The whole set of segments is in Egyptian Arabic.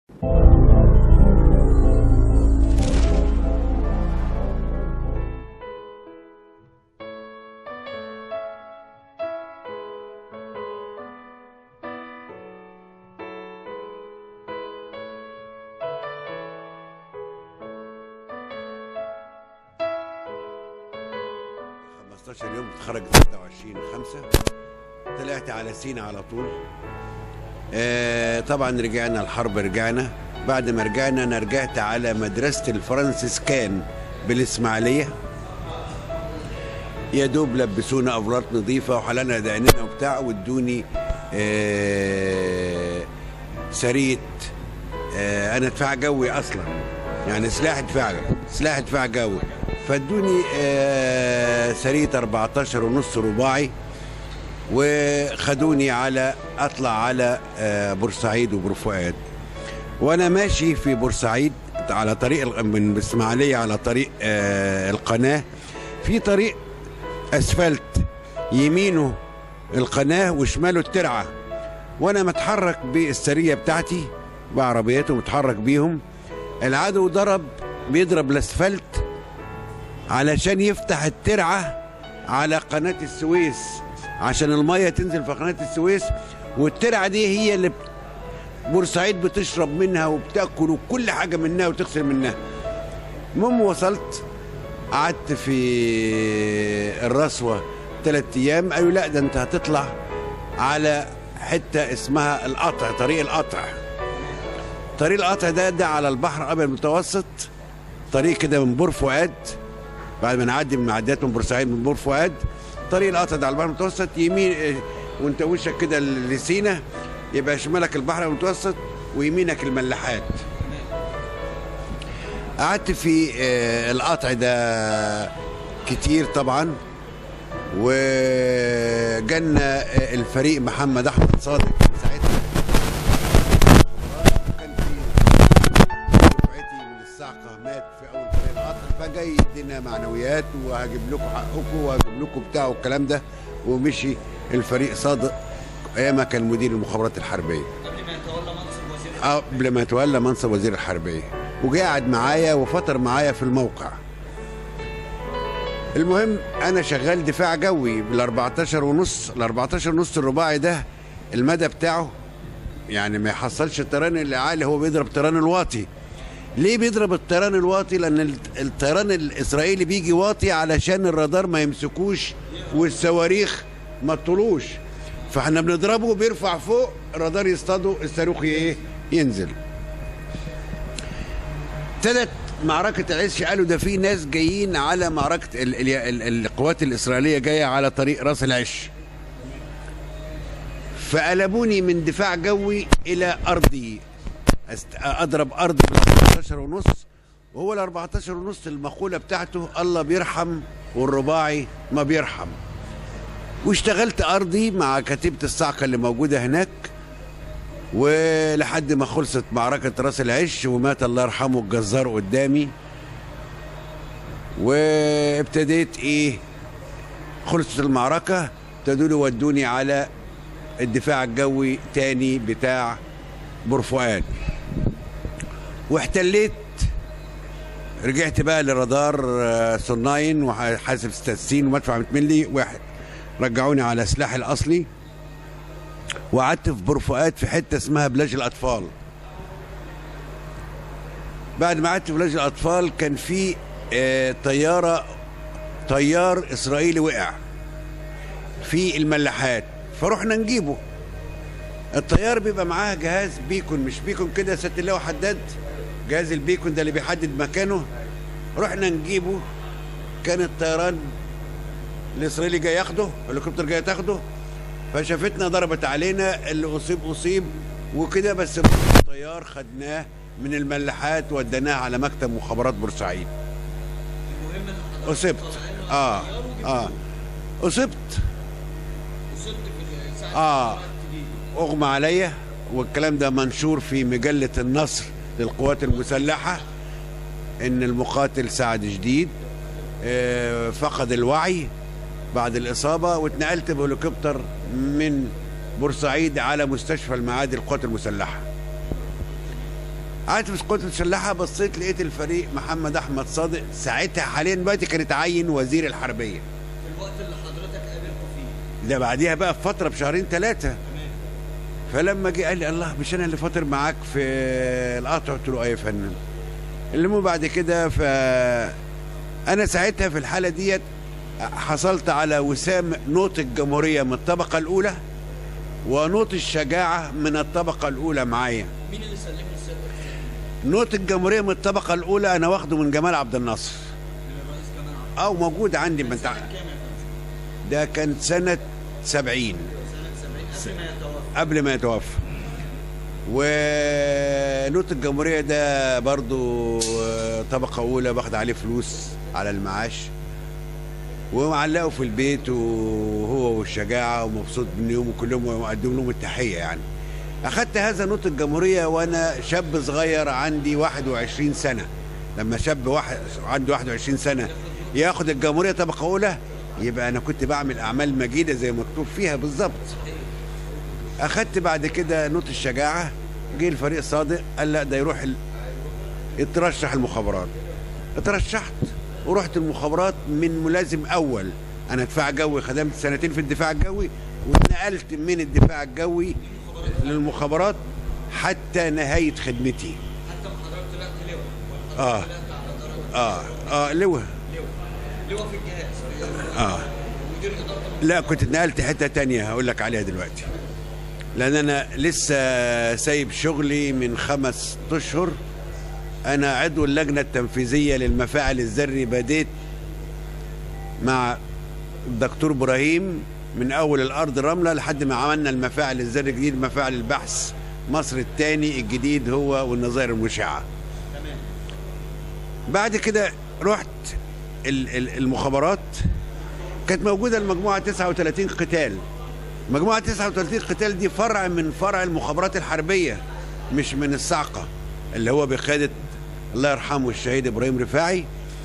15 يوم اتخرج 26 5 طلعت على سينا على طول آه طبعا رجعنا الحرب رجعنا بعد ما رجعنا انا رجعت على مدرسه الفرنسيسكان بالاسماعيليه يا دوب لبسونا افراط نظيفه وحلقنا دقننا وبتاع وادوني آه سريه آه انا دفاع جوي اصلا يعني سلاح دفاع سلاح دفاع جوي فادوني آه سريه 14 ونص رباعي وخدوني على اطلع على آه بورسعيد وبورفؤاد وانا ماشي في بورسعيد على طريق من الاسماعيليه على طريق آه القناه في طريق اسفلت يمينه القناه وشماله الترعه وانا متحرك بالسريه بتاعتي بعربيته متحرك بيهم العدو ضرب بيضرب الاسفلت علشان يفتح الترعه على قناه السويس عشان الميه تنزل في قناه السويس والترعه دي هي اللي بورسعيد بتشرب منها وبتاكل وكل حاجه منها وتغسل منها المهم وصلت قعدت في الرسوه ثلاث ايام قالوا لا ده انت هتطلع على حته اسمها القطع طريق القطع طريق القطع ده ده على البحر الابيض المتوسط طريق كده من بور فؤاد بعد ما نعدي من معديات من بورسعيد من بور فؤاد طريق القطع ده على البحر المتوسط يمين وانت وشك كده لسينا يبقى شمالك البحر المتوسط ويمينك الملاحات قعدت في القطع ده كتير طبعا وجانا الفريق محمد احمد صادق ساعتها كان في دفعتي من الصعقه مات في اول فريق القطع فجاي يدينا معنويات وهجيب لكم حقكم وهجيب لكم بتاع والكلام ده ومشي الفريق صادق ايامها كان مدير المخابرات الحربيه قبل ما يتولى منصب وزير الحربيه وجاي قعد معايا وفتر معايا في الموقع المهم انا شغال دفاع جوي بال 14 ونص ال 14 ونص الرباعي ده المدى بتاعه يعني ما يحصلش الطيران العالي هو بيضرب الطيران الواطي ليه بيضرب الطيران الواطي لان الطيران الاسرائيلي بيجي واطي علشان الرادار ما يمسكوش والصواريخ ما تطولوش فاحنا بنضربه بيرفع فوق الرادار يصطاده الصاروخ ايه ينزل ابتدت معركة العش قالوا ده في ناس جايين على معركة ال ال ال القوات الإسرائيلية جاية على طريق راس العش فقلبوني من دفاع جوي إلى أرضي أضرب أرض بال 14 ونص وهو ال 14 ونص المقولة بتاعته الله بيرحم والرباعي ما بيرحم واشتغلت أرضي مع كتيبة الصعقة اللي موجودة هناك ولحد ما خلصت معركة راس العش ومات الله يرحمه الجزار قدامي وابتديت ايه خلصت المعركة ابتدوا يودوني على الدفاع الجوي تاني بتاع بورفؤاد واحتليت رجعت بقى لرادار صناين وحاسب ستاسين ومدفع 100 ملي واحد رجعوني على سلاحي الاصلي وقعدت في بورفؤاد في حته اسمها بلاج الاطفال بعد ما قعدت في بلاج الاطفال كان في آه طياره طيار اسرائيلي وقع في الملاحات فرحنا نجيبه الطيار بيبقى معاه جهاز بيكون مش بيكون كده ست الله حداد جهاز البيكون ده اللي بيحدد مكانه رحنا نجيبه كان الطيران الاسرائيلي جاي ياخده الهليكوبتر جاي تاخده فشافتنا ضربت علينا اللي اصيب اصيب وكده بس الطيار خدناه من الملاحات وديناه على مكتب مخابرات بورسعيد اصبت اه اه اصبت اه اغمى عليا والكلام ده منشور في مجله النصر للقوات المسلحه ان المقاتل سعد جديد آه فقد الوعي بعد الإصابة واتنقلت بهليكوبتر من بورسعيد على مستشفى المعادي القوات المسلحة قعدت في القوات المسلحه بصيت لقيت الفريق محمد احمد صادق ساعتها حاليا دلوقتي كان اتعين وزير الحربيه في الوقت اللي حضرتك قابلته فيه ده بعديها بقى بفتره بشهرين ثلاثه تمام فلما جه قال لي الله مش انا اللي فاطر معاك في القطع قلت له ايه يا فندم المهم بعد كده ف انا ساعتها في الحاله ديت حصلت على وسام نوط الجمهوريه من الطبقه الاولى ونوط الشجاعه من الطبقه الاولى معايا مين اللي سلمه السيادة نوط الجمهوريه من الطبقه الاولى انا واخده من جمال عبد الناصر للرئيس كمان عبد او موجود عندي من تع... سنة كام يا فندم؟ ده كان سنه 70 سنة 70 قبل ما يتوفى قبل ما يتوفى ونوت الجمهورية ده برضو طبقة أولى باخد عليه فلوس على المعاش ومعلقه في البيت وهو والشجاعة ومبسوط منهم وكلهم ومقدم لهم التحية يعني أخدت هذا نوت الجمهورية وأنا شاب صغير عندي 21 سنة لما شاب واحد عنده 21 سنة ياخد الجمهورية طبقة أولى يبقى أنا كنت بعمل أعمال مجيدة زي ما مكتوب فيها بالظبط اخدت بعد كده نوت الشجاعه جه الفريق صادق قال لا ده يروح ال... يترشح المخابرات اترشحت ورحت المخابرات من ملازم اول انا دفاع جوي خدمت سنتين في الدفاع الجوي واتنقلت من الدفاع الجوي للمخابرات حتى نهايه خدمتي حتى ما حضرتك طلعت لواء ولا اه حضرتك طلعت على درجة اه اه لواء لواء لواء في الجهاز في اه مدير إدارة لا كنت اتنقلت حته تانية هقول لك عليها دلوقتي لان انا لسه سايب شغلي من خمس اشهر انا عضو اللجنه التنفيذيه للمفاعل الذري بديت مع الدكتور ابراهيم من اول الارض رمله لحد ما عملنا المفاعل الذري الجديد مفاعل البحث مصر الثاني الجديد هو والنظائر المشعه تمام بعد كده رحت ال- ال- المخابرات كانت موجودة المجموعة 39 قتال مجموعة 39 قتال دي فرع من فرع المخابرات الحربية مش من الصعقة اللي هو بقيادة الله يرحمه الشهيد إبراهيم رفاعي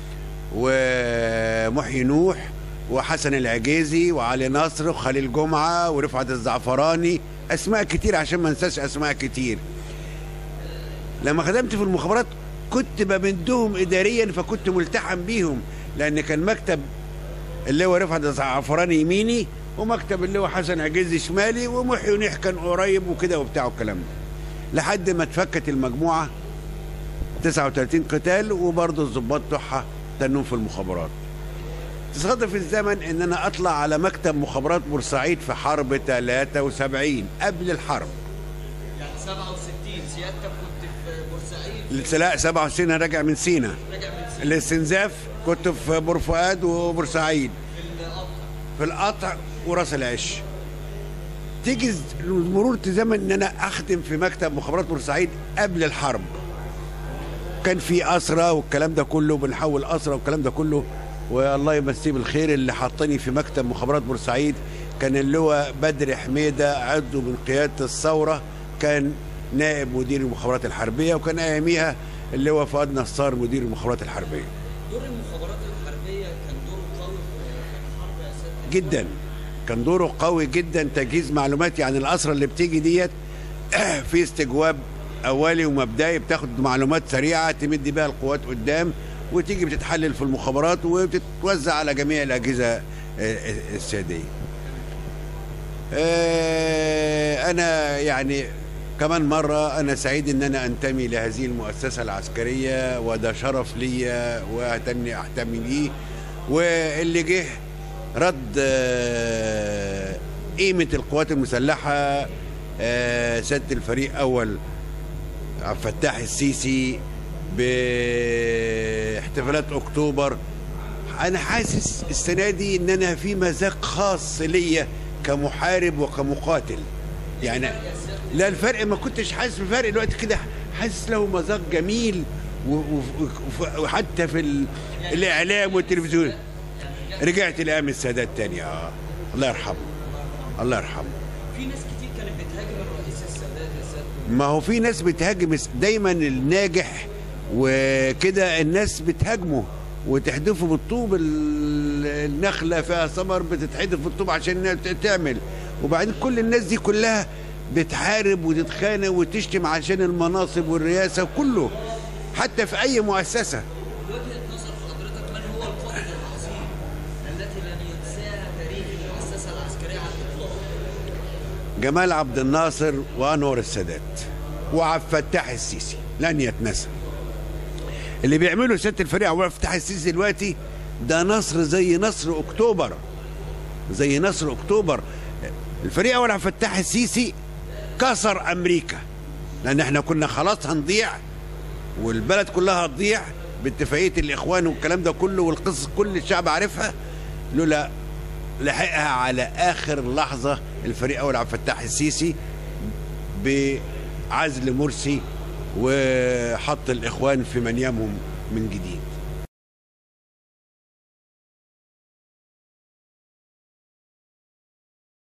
ومحيي نوح وحسن العجيزي وعلي نصر وخليل جمعة ورفعت الزعفراني أسماء كتير عشان ما انساش أسماء كتير لما خدمت في المخابرات كنت بمدهم اداريا فكنت ملتحم بيهم لان كان مكتب اللواء رفعت الزعفراني يميني ومكتب اللواء حسن عجيزي شمالي ومحي ونيح كان قريب وكده وبتاع والكلام ده لحد ما اتفكت المجموعه 39 قتال وبرضه الضباط بتوعها تنهم في المخابرات تصادف الزمن ان انا اطلع على مكتب مخابرات بورسعيد في حرب 73 قبل الحرب يعني 67 سيادتك كنت في بورسعيد لا 67 انا راجع من سينا راجع من سينا الاستنزاف كنت في بور فؤاد وبورسعيد في القطع في القطع وراس العش تيجي ز- مرور زمن ان انا اخدم في مكتب مخابرات بورسعيد قبل الحرب كان في اسرى والكلام ده كله بنحول اسرى والكلام ده كله والله يمسيه بالخير اللي حطني في مكتب مخابرات بورسعيد كان اللواء بدر حميده عضو من قياده الثوره كان نائب مدير المخابرات الحربيه وكان اياميها اللواء فؤاد نصار مدير المخابرات الحربيه دور المخابرات الحربية كان دوره قوي في الحرب يا سيادة جدا كان دوره قوي جدا تجهيز معلومات يعني الاسرى اللي بتيجي ديت في استجواب اولي ومبدئي بتاخد معلومات سريعه تمد بيها القوات قدام وتيجي بتتحلل في المخابرات وبتتوزع على جميع الاجهزه آه، آه، السياديه. آه، انا يعني كمان مرة أنا سعيد إن أنا أنتمي لهذه المؤسسة العسكرية وده شرف ليا وأتني أحتمي بيه واللي جه رد آه، قيمة القوات المسلحة آه، سيادة الفريق أول عبد الفتاح السيسي باحتفالات أكتوبر أنا حاسس السنة دي إن أنا في مذاق خاص ليا كمحارب وكمقاتل يعني لا الفرق ما كنتش حاسس بفرق دلوقتي كده حاسس له مذاق جميل و- و- وف- وحتى في ال- الاعلام والتلفزيون رجعت لايام السادات تاني اه الله يرحمه الله يرحمه في ناس كتير كانت بتهاجم الرئيس السادات يا سيادة ما هو في ناس بتهاجم الس- دايما الناجح وكده الناس بتهاجمه وتحدفه بالطوب ال- النخله فيها ثمر بتتحدف بالطوب عشان إنها ت- تعمل وبعدين كل الناس دي كلها بتحارب وتتخانق وتشتم عشان المناصب والرئاسه كله حتى في اي مؤسسه وجهة نظر حضرتك من هو القائد العظيم التي لن ينساها تاريخ المؤسسة العسكرية على الإطلاق؟ جمال عبد الناصر وانور السادات وعبد الفتاح السيسي لن يتنسى اللي بيعمله سياده الفريق عبد الفتاح السيسي دلوقتي ده نصر زي نصر اكتوبر زي نصر اكتوبر الفريق اول عبد الفتاح السيسي كسر امريكا لان احنا كنا خلاص هنضيع والبلد كلها هتضيع باتفاقيه الاخوان والكلام ده كله والقصص كل الشعب عارفها لولا لحقها على اخر لحظه الفريق اول عبد الفتاح السيسي بعزل مرسي وحط الاخوان في منيمهم من جديد